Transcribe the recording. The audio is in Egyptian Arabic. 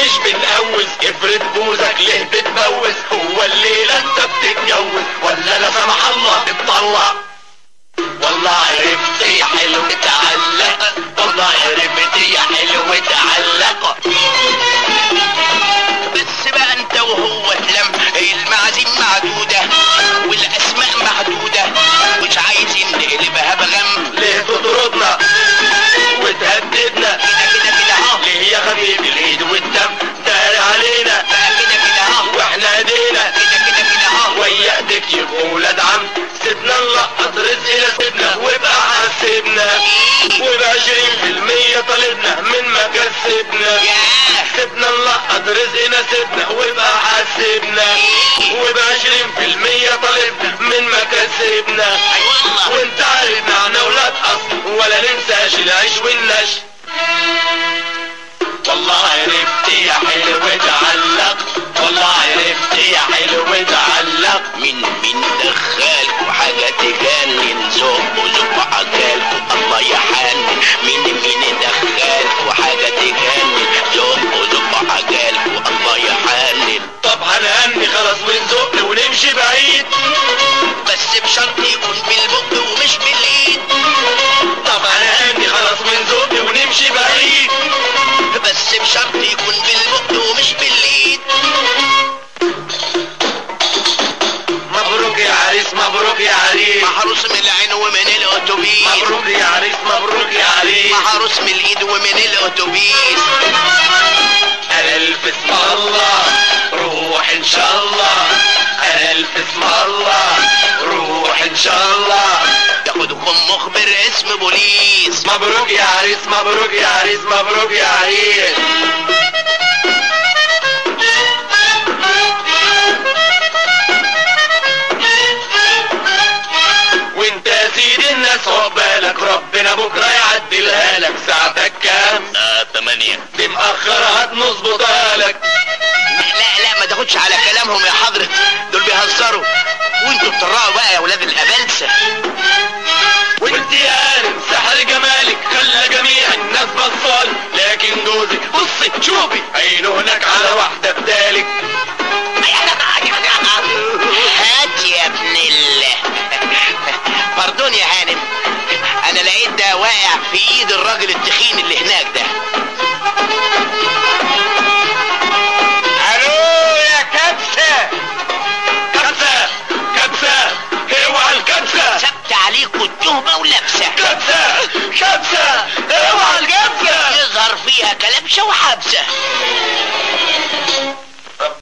مش بنقوز افرد بوزك ليه بتبوز هو الليلة انت بتتجوز ولا لا سمح الله تتطلق والله عرفت يا حلو تعلق والله عرفت يا حلو تعلق بس بقى انت وهو تلم المعازيم معدودة والاسماء محدودة مش عايزين نقلبها بغم ليه تطردنا وتهددنا كده كده كده ها ليه يا حبيبي الايد والدم داري علينا بقى كده كده ها واحنا ايدينا كده كده كده ها ويا ايدك يبقوا ولاد عم سيبنا نلقط رزقنا سيبنا وابقى حاسبنا وبعشرين في المية طالبنا من مكسبنا ياه سيبنا نلقط رزقنا سيبنا وابقى حاسبنا وبعشرين في المية طالبنا من مكسبنا اي والله وانت عارف معنا ولاد اصل ولا ننساش العيش والنش والله عرفت يا حلو تعلق والله عرفت يا حلو تعلق من من دخلكوا حاجة تجنن زق زق عجالكوا الله يحنن من من دخلكوا حاجة تجنن زق زق عجالكوا الله يحنن طب هنهني خلاص ونزق ونمشي بعيد بس بشرط يكون بالبق ومش بالايد طب هنهني خلاص ونزق ونمشي بعيد بس بشرط يكون بالبق ومش بالايد مبروك يا عريس مبروك يا عريس محروس من العين ومن الاتوبيس مبروك يا عريس مبروك يا عريس محروس من الايد ومن الاتوبيس انا الف اسم الله روح ان شاء الله انا الف اسم الله روح ان شاء الله ياخدكم مخبر اسم بوليس مبروك يا عريس مبروك يا عريس مبروك يا عريس وانت يا سيدي الناس عقبالك ربنا بكره يعدلها لك ساعتك كام آه تمانية دي مأخرة هتنظبطها لك لا لا ما تاخدش على كلامهم يا حضرة دول بيهزروا وانتوا بتطرقوا بقى يا ولاد الابلسة وانت يا عالم سحر جمالك خلى جميع الناس بصال لكن جوزك بصي شوفي عينه هناك على واحدة بدالك هات يا ابن ال باردون يا هانم انا لقيت ده واقع في ايد الراجل التخين اللي هناك ده الو يا كبسة كبسة كبسة اوعى الكبسة ثبت عليكوا التهمة ولابسة كبسة كبسة اوعى الكبسة يظهر فيها كلبشة وحبسة